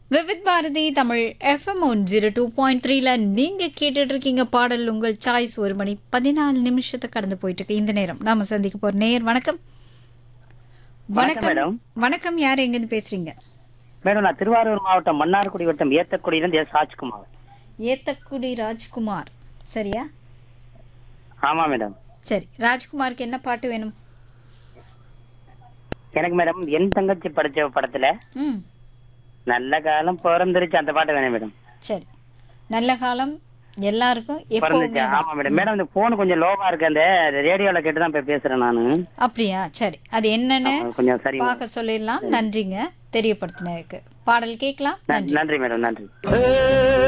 Vividh Bharati Tamil FM one zero two point த்ரீல நீங்க கேட்டுட்டு இருக்கீங்க பாடல் உங்கள் சாய்ஸ் ஒரு மணி பதினாலு நிமிஷத்தை கடந்து போயிட்டு இருக்கு இந்த நேரம் நாம சந்திக்க போற நேயர் வணக்கம் வணக்கம் வணக்கம் மேடம். வணக்கம் யார் எங்கிருந்து பேசுறீங்க மேடம் நான் திருவாரூர் மாவட்டம் மன்னார்குடி வட்டம் ஏத்தக்குடியிலிருந்து எஸ் ராஜ்குமார் ஏத்தக்குடி ராஜ்குமார் சரியா ஆமா மேடம் சரி ராஜ்குமாருக்கு என்ன பாட்டு வேணும் எனக்கு மேடம் என் தங்கச்சி படிச்ச படத்துல ம் நல்ல காலம் பிறந்துருச்சு அந்த பாட்டு வேணும் மேடம் சரி நல்ல காலம் எல்லாருக்கும் எப்பவுமே பிறந்துச்சு ஆமா மேடம் மேடம் இந்த போன் கொஞ்சம் லோவா இருக்கு அந்த ரேடியோல கேட்டு தான் இப்ப பேசுறேன் நானு அப்படியா சரி அது என்னன்னு ஆ, கொஞ்சம் சரி பார்க்க சொல்லிடலாம் நன்றிங்க தெரியப்படுத்தினதுக்கு பாடல் கேட்கலாம் நன்றி நன்றி மேடம் நன்றி